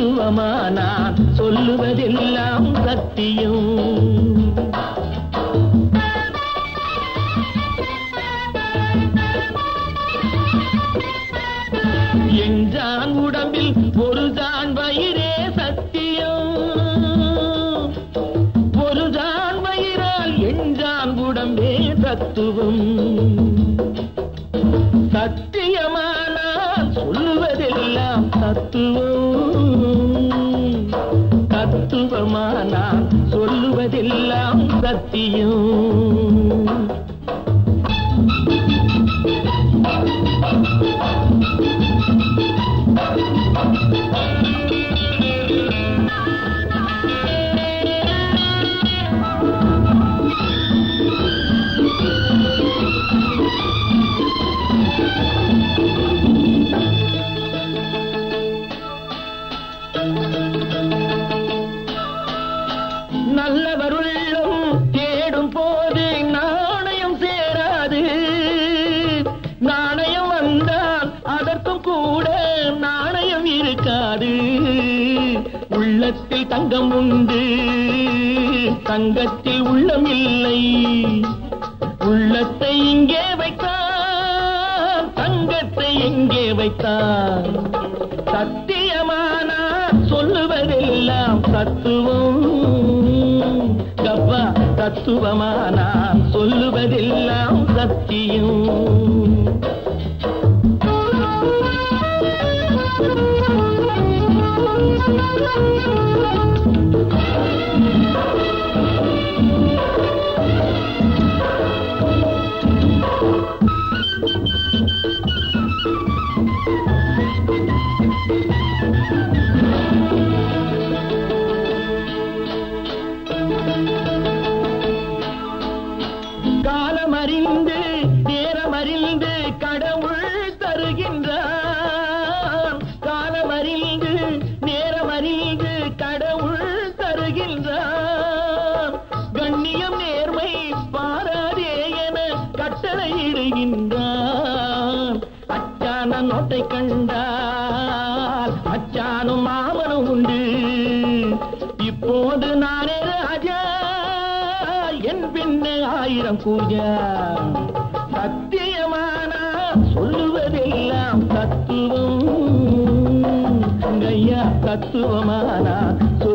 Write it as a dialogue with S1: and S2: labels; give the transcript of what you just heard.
S1: தத்துவமானா சொல்லுவதெல்லாம் சத்தியம் என்றான் உடம்பில் ஒரு தான் வயிறே சத்தியம் ஒரு தான் வயிறால் என்றான் உடம்பே தத்துவம் சத்தியமானால் சொல்லுவதெல்லாம் தத்துவம் தத்துவமானால் சொல்லுவதெல்லாம் சத்தியம் நல்லவருள்ளம் தேடும் போது நாணயம் சேராது நாணயம் வந்தால் அதற்கும் கூட நாணயம் இருக்காது உள்ளத்தில் தங்கம் உண்டு தங்கத்தில் உள்ளம் இல்லை உள்ளத்தை இங்கே வைத்தான் தங்கத்தை எங்கே வைத்தான் சத்தியமானா சொல்லுவதெல்லாம் தத்துவம் கப்பா தத்துவமானா சொல்லுவதெல்லாம் சத்தியம் காலமறிந்து நேரமறிந்து கடவுள் தருகின்றான் காலமறிந்து நேரமறிந்து கடவுள் தருகின்றான் கண்ணியம் நேர்மை பாராதே என கட்டளையிடுகின்றான் அச்சான நோட்டை கண்டால் அச்சானும் மாமனும் உண்டு இப்போது நானே ராஜா என் பின்னே ஆயிரம் பூஜா சத்தியமானா சொல்லுவதெல்லாம் தத்துவம் ஐயா தத்துவமானா